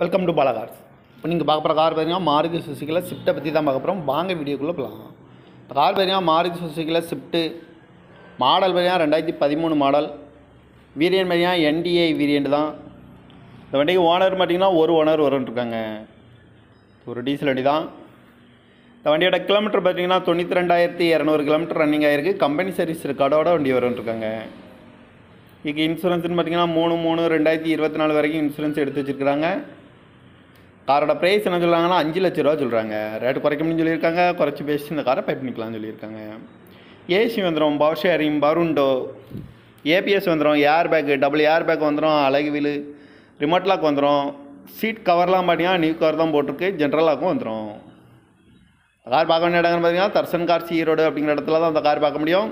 welcome to Bala cars இப்போ நீங்கள் பார்க்க போகிற கார் பார்த்தீங்கன்னா மாருதி சுசுக்கியில் ஸ்விஃப்ட்டை பற்றி தான் பார்க்க போகிறோம் வாங்க வீடியோக்குள்ளே போகலாம் இந்த கார் பார்த்தீங்கன்னா மாருதி சுசுக்கியில் ஸ்விஃப்ட்டு மாடல் பார்த்தீங்கன்னா ரெண்டாயிரத்தி பதிமூணு மாடல் வீரியன் பார்த்தீங்கன்னா என்டிஐ வேரியண்ட் தான் இந்த வண்டிக்கு ஓனர் பார்த்தீங்கன்னா ஒரு ஓனர் இருக்காங்க ஒரு டீசல் வண்டி தான் இந்த வண்டியோட கிலோமீட்டர் பார்த்தீங்கன்னா தொண்ணூற்றி ரெண்டாயிரத்தி இரநூறு கிலோமீட்டர் ரன்னிங் ஆகிருக்கு கம்பெனி சர்வீஸ் ரெக்கார்டோட வண்டி இருக்காங்க இதுக்கு இன்சூரன்ஸ்னு பார்த்தீங்கன்னா மூணு மூணு ரெண்டாயிரத்தி இருபத்தி நாலு வரைக்கும் இன்சூரன்ஸ் எடுத்து வச்சுருக்காங்க காரோட ப்ரைஸ் என்ன சொல்கிறாங்கன்னா அஞ்சு லட்ச ரூபா சொல்கிறாங்க ரேட்டு குறைக்கணும்னு சொல்லியிருக்காங்க குறைச்சி பேசி இந்த காரை பை பண்ணிக்கலாம்னு சொல்லியிருக்காங்க ஏசி வந்துடும் பவர் ஷேரிங் பருண்டோ ஏபிஎஸ் வந்துடும் air bag double air bag வந்துடும் அழகு வீலு ரிமோட் லாக் வந்துடும் சீட் கவர்லாம் பார்த்தீங்கன்னா நியூ கவர் தான் போட்டிருக்கு ஜென்ரல் லாக்கும் வந்துடும் கார் பார்க்க வேண்டிய இடங்கள்னு பார்த்தீங்கன்னா தர்சன் கார்ஸ் ஈரோடு அப்படிங்கிற இடத்துல தான் அந்த கார் பார்க்க முடியும்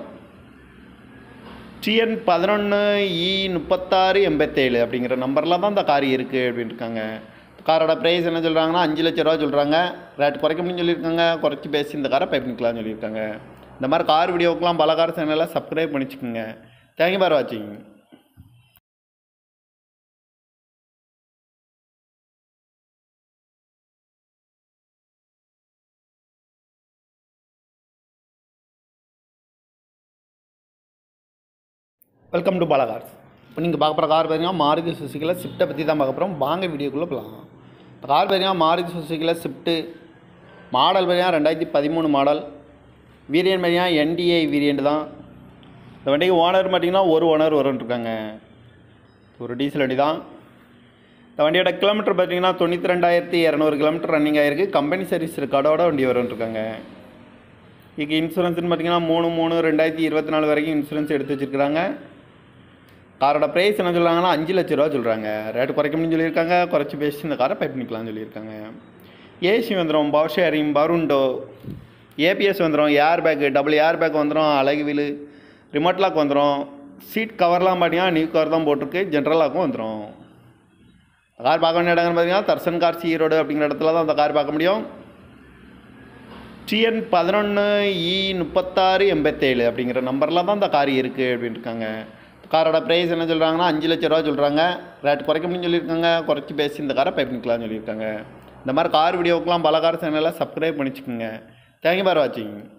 டிஎன் பதினொன்று இ முப்பத்தாறு எண்பத்தேழு அப்படிங்கிற நம்பரில் தான் இந்த கார் இருக்குது அப்படின்னு இருக்காங்க காரோட ப்ரைஸ் என்ன சொல்கிறாங்கன்னா அஞ்சு லட்ச ரூபா சொல்கிறாங்க ரேட் குறைக்க முடியும்னு சொல்லியிருக்காங்க குறைச்சி பேசி இந்த காரை பை பண்ணிக்கலாம்னு சொல்லியிருக்காங்க இந்த மாதிரி கார் வீடியோக்கெலாம் பல கார் சேனலை சப்ஸ்கிரைப் பண்ணிச்சுக்கோங்க தேங்க்யூ பார் வாட்சிங் வெல்கம் டு பாலா கார்ஸ் இப்போ நீங்கள் பார்க்க போகிற கார் பார்த்தீங்கன்னா மாருதி சுசுக்கியில் ஸ்விஃப்ட்டை பற்றி தான் பார்க்க போகிறோம் வாங்க வீடியோக்குள்ளே போகலாம் இந்த கார் பார்த்தீங்கன்னா மாருதி சுசுக்கியில் ஸ்விஃப்ட்டு மாடல் பார்த்தீங்கன்னா ரெண்டாயிரத்தி பதிமூணு மாடல் வேரியன்ட் பார்த்தீங்கன்னா என்டிஐ வேரியண்ட் தான் இந்த வண்டிக்கு ஓனர் பார்த்தீங்கன்னா ஒரு ஓனர் இருக்காங்க ஒரு டீசல் வண்டி தான் இந்த வண்டியோட கிலோமீட்டர் பார்த்தீங்கன்னா தொண்ணூற்றி ரெண்டாயிரத்தி இரநூறு கிலோமீட்டர் ரன்னிங் ஆகிருக்கு கம்பெனி சர்வீஸ் ரெக்கார்டோட வண்டி இருக்காங்க இதுக்கு இன்சூரன்ஸ்னு பார்த்தீங்கன்னா மூணு மூணு ரெண்டாயிரத்தி இருபத்தி நாலு வரைக்கும் இன்சூரன்ஸ் எடுத்து வச்சுருக்காங்க காரோட ப்ரைஸ் என்ன சொல்கிறாங்கன்னா அஞ்சு லட்ச ரூபா சொல்கிறாங்க ரேட்டு குறைக்கணும்னு சொல்லியிருக்காங்க குறைச்சி பேசி இந்த காரை பை பண்ணிக்கலாம்னு சொல்லியிருக்காங்க ஏசி வந்துடும் பவர் ஷேரிங் பருண்டோ ஏபிஎஸ் வந்துடும் air bag double air bag வந்துடும் அழகு வீலு ரிமோட் லாக் வந்துடும் சீட் கவர்லாம் பார்த்தீங்கன்னா நியூ கவர் தான் போட்டிருக்கு ஜென்ரல் லாக்கும் வந்துடும் கார் பார்க்க வேண்டிய இடங்கள்னு பார்த்தீங்கன்னா தர்சன் கார்ஸ் ஈரோடு அப்படிங்கிற இடத்துல தான் அந்த கார் பார்க்க முடியும் டிஎன் பதினொன்று இ முப்பத்தாறு எண்பத்தேழு அப்படிங்கிற நம்பரில் தான் இந்த கார் இருக்குது அப்படின்னு இருக்காங்க காரோட ப்ரைஸ் என்ன சொல்கிறாங்கன்னா அஞ்சு லட்ச ரூபா சொல்கிறாங்க ரேட் குறைக்க முடியும்னு சொல்லியிருக்காங்க குறைச்சி பேசி இந்த காரை பை பண்ணிக்கலாம்னு சொல்லியிருக்காங்க இந்த மாதிரி கார் வீடியோக்கெலாம் பல கார் சேனலை சப்ஸ்கிரைப் பண்ணிச்சுக்கோங்க தேங்க்யூ பார் வாட்சிங்